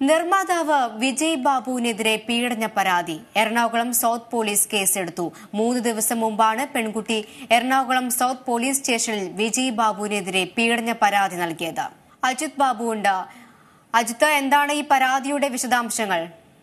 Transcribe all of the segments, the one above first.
നിർമ്മാതാവ് വിജയ് ബാബുവിനെതിരെ പീഡന പരാതി എറണാകുളം സൌത്ത് പോലീസ് കേസെടുത്തു മൂന്ന് ദിവസം മുമ്പാണ് പെൺകുട്ടി എറണാകുളം സൌത്ത് പോലീസ് സ്റ്റേഷനിൽ വിജയ് ബാബുവിനെതിരെ പീഡന പരാതി നൽകിയത് അജിത് ബാബു ഉണ്ട് അജിത്ത് എന്താണ് ഈ പരാതിയുടെ വിശദാംശങ്ങൾ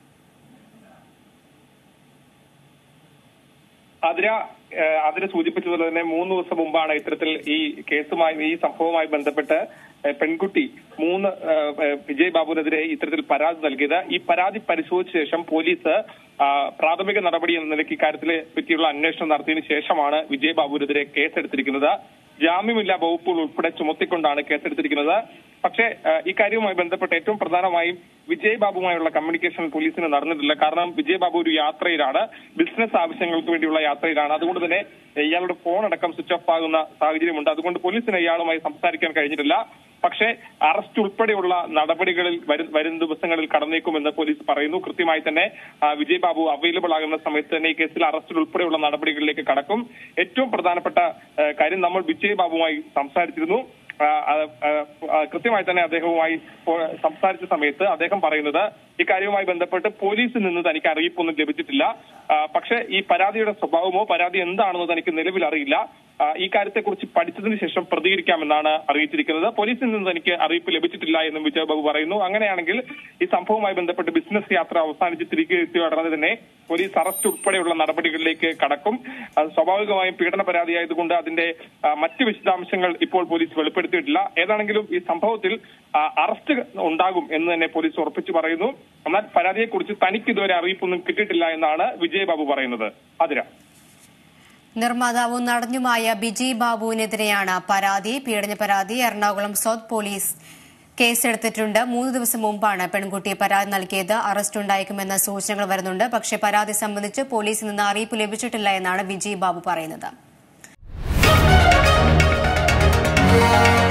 അതിര ഏഹ് അതിന് സൂചിപ്പിച്ചതുപോലെ തന്നെ മൂന്ന് ദിവസം മുമ്പാണ് ഇത്തരത്തിൽ ഈ കേസുമായി ഈ സംഭവവുമായി ബന്ധപ്പെട്ട് ഏഹ് പെൺകുട്ടി മൂന്ന് ഏഹ് ഏഹ് വിജയ് ബാബുവിനെതിരെ ഇത്തരത്തിൽ പരാതി നൽകിയത് ഈ പരാതി പരിശോധിച്ച ശേഷം പോലീസ് ആ, പ്രാഥമിക നടപടി എന്ന നിലയ്ക്ക് ഇക്കാര്യത്തിലെ പറ്റിയുള്ള അന്വേഷണം നടത്തിയതിനു ശേഷമാണ് വിജയ് ബാബുവിനെതിരെ കേസെടുത്തിരിക്കുന്നത് ജാമ്യമില്ലാ വകുപ്പുകൾ ഉൾപ്പെടെ ചുമത്തിക്കൊണ്ടാണ് കേസെടുത്തിരിക്കുന്നത് പക്ഷേ ഏഹ് ഈ കാര്യവുമായി ബന്ധപ്പെട്ട് ഏറ്റവും പ്രധാനമായും വിജയ് ബാബുമായുള്ള കമ്മ്യൂണിക്കേഷൻ പോലീസിന് നടന്നിട്ടില്ല കാരണം വിജയ് ബാബു ഒരു യാത്രയിലാണ് ബിസിനസ് ആവശ്യങ്ങൾക്ക് വേണ്ടിയുള്ള യാത്രയിലാണ് അതുകൊണ്ട് തന്നെ ഇയാളുടെ ഫോൺ അടക്കം സ്വിച്ച് ഓഫ് ആകുന്ന സാഹചര്യമുണ്ട് അതുകൊണ്ട് പോലീസിന് ഇയാളുമായി സംസാരിക്കാൻ കഴിഞ്ഞിട്ടില്ല പക്ഷേ അറസ്റ്റ് ഉൾപ്പെടെയുള്ള നടപടികളിൽ വരും വരും ദിവസങ്ങളിൽ കടന്നേക്കുമെന്ന് പോലീസ് പറയുന്നു കൃത്യമായി തന്നെ ആ, വിജയ് ബാബു അവൈലബിൾ ആകുന്ന സമയത്ത് തന്നെ ഈ കേസിൽ അറസ്റ്റിൽ ഉൾപ്പെടെയുള്ള നടപടികളിലേക്ക് കടക്കും ഏറ്റവും പ്രധാനപ്പെട്ട ആ, കാര്യം നമ്മൾ വിജയ് ബാബുമായി സംസാരിച്ചിരുന്നു ആ, ആ, ആ, കൃത്യമായി തന്നെ അദ്ദേഹവുമായി പോ- സംസാരിച്ച സമയത്ത് അദ്ദേഹം പറയുന്നത് ഇക്കാര്യവുമായി ബന്ധപ്പെട്ട് പോലീസിൽ നിന്ന് തനിക്ക് അറിയിപ്പൊന്നും ലഭിച്ചിട്ടില്ല ആ, പക്ഷേ ഈ പരാതിയുടെ സ്വഭാവമോ പരാതി എന്താണെന്നോ തനിക്ക് നിലവിൽ അറിയില്ല ആ, ഈ കാര്യത്തെക്കുറിച്ച് പഠിച്ചതിന് ശേഷം പ്രതികരിക്കാമെന്നാണ് അറിയിച്ചിരിക്കുന്നത് പോലീസിൽ നിന്ന് തനിക്ക് അറിയിപ്പ് ലഭിച്ചിട്ടില്ല എന്നും വിജയ് ബാബു പറയുന്നു അങ്ങനെയാണെങ്കിൽ ഈ സംഭവവുമായി ബന്ധപ്പെട്ട് ബിസിനസ് യാത്ര അവസാനിച്ച് തിരികെ എത്തിയ ഉടനെ തന്നെ പോലീസ് അറസ്റ്റ് ഉൾപ്പെടെയുള്ള നടപടികളിലേക്ക് കടക്കും അത് സ്വാഭാവികമായും പീഡന പരാതിയായതുകൊണ്ട് അതിന്റെ ആ, മറ്റ് വിശദാംശങ്ങൾ ഇപ്പോൾ പോലീസ് വെളിപ്പെടുത്തിയിട്ടില്ല ഏതാണെങ്കിലും ഈ സംഭവത്തിൽ ആ, അറസ്റ്റ് ഉണ്ടാകും എന്ന് തന്നെ പോലീസ് ഉറപ്പിച്ചു പറയുന്നു എന്നാൽ പരാതിയെക്കുറിച്ച് തനിക്ക് ഇതുവരെ അറിയിപ്പൊന്നും കിട്ടിയിട്ടില്ല എന്നാണ് വിജയ് ബാബു പറയുന്നത് അതിര നിർമ്മാതാവും നടനുമായ ബിജയ് ബാബുവിനെതിരെയാണ് പരാതി പീഡന പരാതി എറണാകുളം സൌത്ത് പോലീസ് കേസെടുത്തിട്ടുണ്ട് മൂന്ന് ദിവസം മുമ്പാണ് പെൺകുട്ടി പരാതി നൽകിയത് അറസ്റ്റ് ഉണ്ടായേക്കുമെന്ന സൂചനകൾ വരുന്നുണ്ട് പക്ഷേ പരാതി സംബന്ധിച്ച് പോലീസിൽ നിന്ന് അറിയിപ്പ് ലഭിച്ചിട്ടില്ല എന്നാണ് വിജയ് ബാബു പറയുന്നത്